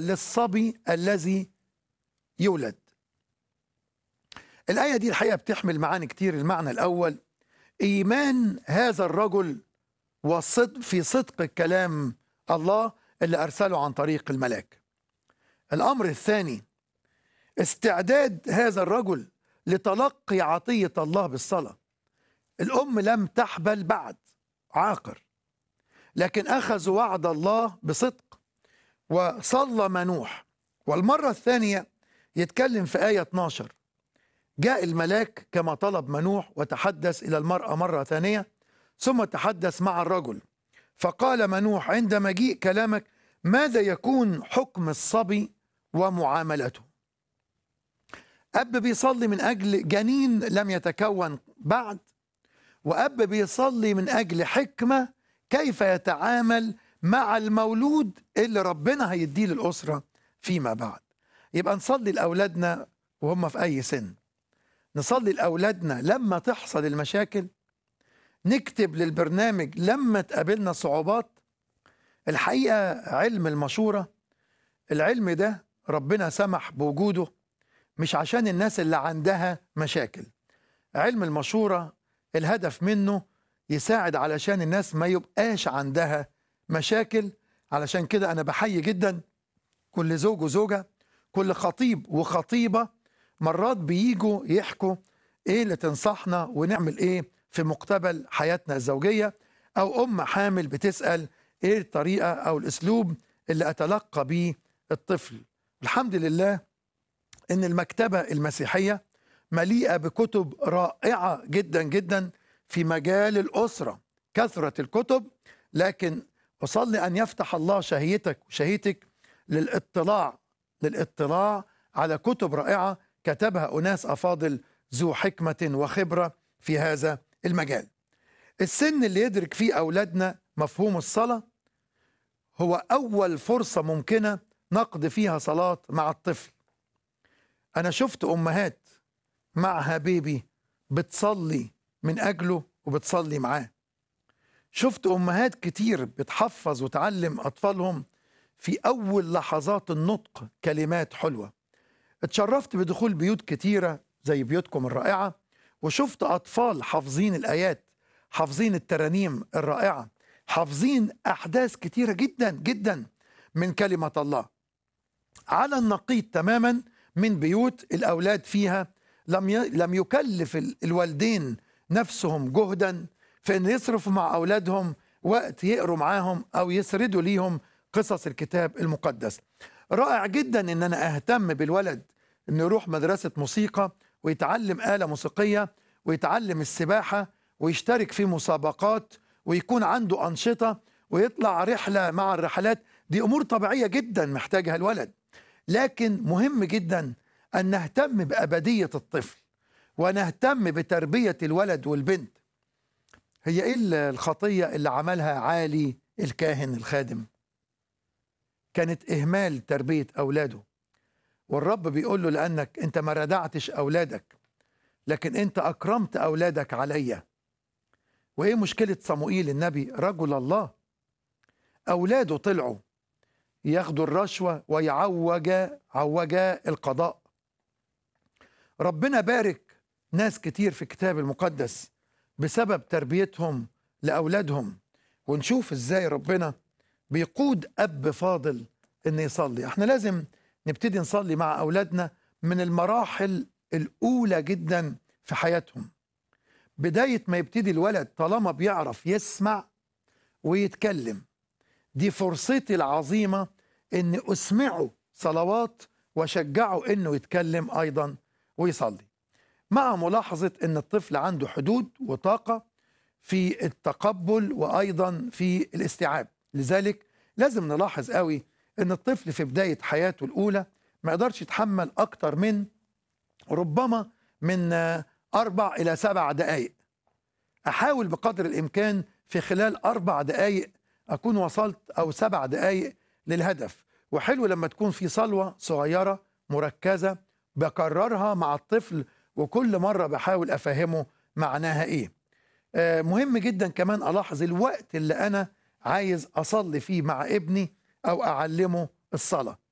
للصبي الذي يولد الآية دي الحقيقة بتحمل معاني كتير المعنى الأول إيمان هذا الرجل والصدق في صدق كلام الله اللي أرسله عن طريق الملاك الأمر الثاني استعداد هذا الرجل لتلقي عطية الله بالصلاة الأم لم تحبل بعد عاقر لكن أخذوا وعد الله بصدق وصلى منوح والمرة الثانية يتكلم في آية 12 جاء الملاك كما طلب منوح وتحدث إلى المرأة مرة ثانية ثم تحدث مع الرجل فقال منوح عند مجيء كلامك ماذا يكون حكم الصبي ومعاملته أب بيصلي من أجل جنين لم يتكون بعد وأب بيصلي من أجل حكمة كيف يتعامل مع المولود اللي ربنا هيديه للأسرة فيما بعد يبقى نصلي لأولادنا وهم في أي سن نصلي لأولادنا لما تحصل المشاكل نكتب للبرنامج لما تقابلنا صعوبات الحقيقة علم المشورة العلم ده ربنا سمح بوجوده مش عشان الناس اللي عندها مشاكل علم المشورة الهدف منه يساعد علشان الناس ما يبقاش عندها مشاكل علشان كده أنا بحيي جدا كل زوج وزوجة كل خطيب وخطيبة مرات بيجوا يحكوا ايه اللي تنصحنا ونعمل ايه في مقتبل حياتنا الزوجية او ام حامل بتسأل ايه الطريقة او الاسلوب اللي اتلقى بيه الطفل الحمد لله ان المكتبة المسيحية مليئة بكتب رائعة جدا جدا في مجال الأسرة كثرة الكتب لكن أصلي أن يفتح الله شهيتك وشهيتك للاطلاع للاطلاع على كتب رائعة كتبها أناس أفاضل ذو حكمة وخبرة في هذا المجال السن اللي يدرك فيه أولادنا مفهوم الصلاة هو أول فرصة ممكنة نقضي فيها صلاة مع الطفل أنا شفت أمهات معها بيبي بتصلي من أجله وبتصلي معاه شفت أمهات كتير بتحفظ وتعلم أطفالهم في أول لحظات النطق كلمات حلوة اتشرفت بدخول بيوت كتيرة زي بيوتكم الرائعة وشفت أطفال حافظين الآيات حافظين الترانيم الرائعة حافظين أحداث كتيرة جدا جدا من كلمة الله على النقيض تماما من بيوت الأولاد فيها لم لم يكلف الوالدين نفسهم جهدا في أن يصرفوا مع أولادهم وقت يقروا معاهم أو يسردوا ليهم قصص الكتاب المقدس رائع جدا ان انا اهتم بالولد انه يروح مدرسة موسيقى ويتعلم آلة موسيقية ويتعلم السباحة ويشترك في مسابقات ويكون عنده أنشطة ويطلع رحلة مع الرحلات دي أمور طبيعية جدا محتاجها الولد لكن مهم جدا أن نهتم بأبدية الطفل ونهتم بتربية الولد والبنت هي إيه الخطية اللي عملها عالي الكاهن الخادم كانت إهمال تربية أولاده والرب بيقول له لأنك أنت ما ردعتش أولادك لكن أنت أكرمت أولادك عليا وإيه مشكلة صموئيل النبي رجل الله أولاده طلعوا ياخدوا الرشوة ويعوج عوج القضاء ربنا بارك ناس كتير في الكتاب المقدس بسبب تربيتهم لأولادهم ونشوف إزاي ربنا بيقود أب فاضل إنه يصلي احنا لازم نبتدي نصلي مع أولادنا من المراحل الأولى جدا في حياتهم بداية ما يبتدي الولد طالما بيعرف يسمع ويتكلم دي فرصتي العظيمة إن أسمعه صلوات وشجعه إنه يتكلم أيضا ويصلي مع ملاحظة إن الطفل عنده حدود وطاقة في التقبل وأيضا في الاستيعاب لذلك لازم نلاحظ قوي ان الطفل في بداية حياته الأولى ما يقدرش يتحمل أكتر من ربما من أربع إلى سبع دقايق أحاول بقدر الإمكان في خلال أربع دقايق أكون وصلت أو سبع دقايق للهدف وحلو لما تكون في صلوة صغيرة مركزة بكررها مع الطفل وكل مرة بحاول أفهمه معناها إيه آه مهم جدا كمان ألاحظ الوقت اللي أنا عايز أصلي فيه مع ابني أو أعلمه الصلاة